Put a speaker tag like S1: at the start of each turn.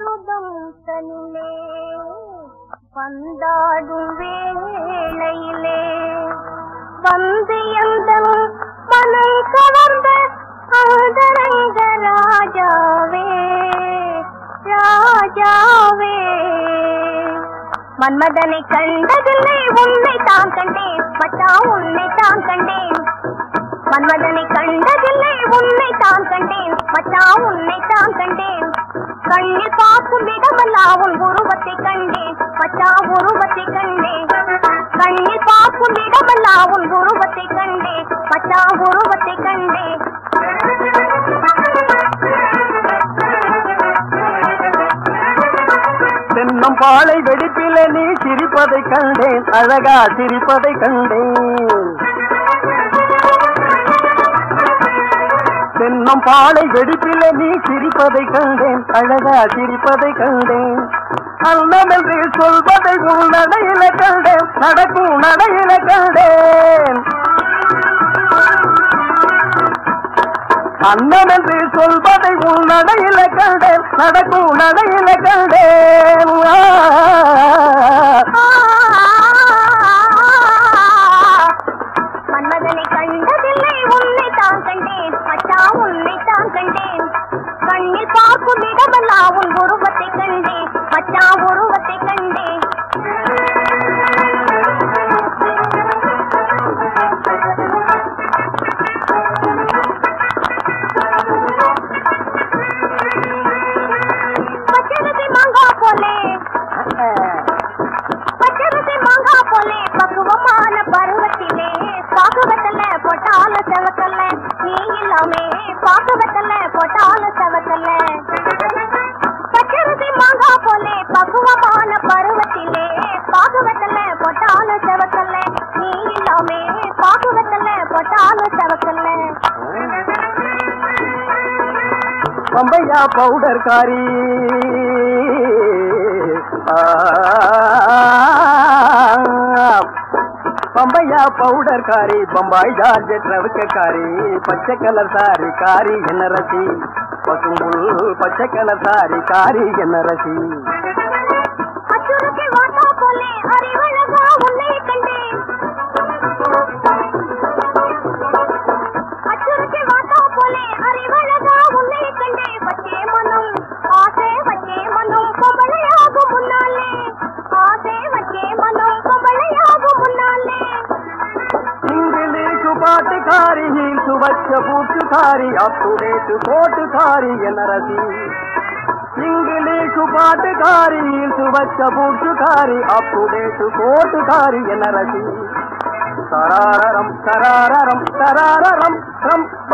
S1: அமுதம் தனிலே வந்தாடும் வேளையிலே வந்து எந்த மனம் கவர்ந்த ஆதரங்க ராஜாவே ராஜாவே மன்மதனை கண்டதில்லை உன்னை தான் கண்டேன் மச்சான் உன்னை தான் கண்டேன் மன்மதனை கண்டதில்லை உன்னை தான் கண்டேன் மச்சான் உன்னை தான் கண்டேன் கண்ணில் பார்க்கும் இடமெல்லாம் உன் உருவத்தை கண்டேன் மச்சான் உருவத்தை கண்டேன் கண்ணில் பார்க்கும் இடமெல்லாம் உன் உருவத்தை கண்டேன் மச்சான் உருவத்தை கண்டேன்
S2: தென்னம் பாலை வெடிப்பிலே நீ சிரிப்பதை கண்டேன் அழகா சிரிப்பதை கண்டேன் தென்னம் பாலை வெடிப்பிலே நீ சிரிப்பதை கண்டேன் அழகா சிரிப்பதை கண்டேன் அண்ணன் என்று சொல்வதை உன் நடையில கண்டேன் நடக்கும் நடையில கண்டேன் அண்ணன் என்று சொல்வதை உன் நடையில கண்டேன் நடக்கும் நடையில கண்டேன்
S1: மன்மதனை கண்டதில்லை உன்னை தான் கண்டேன் மச்சான் உன்னை தான் கண்டேன் கண்ணில் பார்க்கும் இடமெல்லாம் உன் உருவத்தை கண்டேன் மச்சான் உருவத்தை கண்டேன் பச்சரிசி மாங்கா போலே பச்சரிசி மாங்கா போலே பக்குவமான பருவத்திலே பாக்குவத்தல்ல போட்டால செவக்கல்ல நீ இல்லாமே பாக்குவத்தல்ல போட்டால செவக்கல்ல பச்சரிசி மாங்கா போலே பக்குவமான பருவத்திலே பாக்குவத்தல்ல போட்டால செவக்கல்ல நீ இல்லாமே பாக்குவத்தல்ல போட்டால செவக்கல்ல
S2: பம்பையா பவுடர் காரி ஆ, பம்பையா பவுடர் காரி பம்பாய் ஜார்ஜெட் ரவுக்க காரி பச்சை கலர் சாரி காரி என்ன ரசி பசும்புல் பச்சை கலர் சாரி காரி என்ன ரசி
S1: அச்சுறுத்தி வாட்டா போலே அறிவழகா உன்னை கண்டேன் அச்சுறுத்தி வாட்டா போலே அறிவழகா உன்னை கண்டேன் பச்சே மனம் ஆசை வச்சே மனம் கொபளையாகும் முன்னாலே ஆசை வச்சே மனம் கொபளையாகும் முன்னாலே
S2: இங்கிலீஷு பாட்டுக்காரி ஹீல்ஸு வச்ச பூட்டுக்காரி அப்புடேட்டு போட்டுக்காரி என்ன ரசி ఇంగ్లీషు పాటకారి సువచ్చ బుట్టుకారి అప్పుడేటు కోటుకారి ఎనరసి సరారరం సరారరం సరారరం రం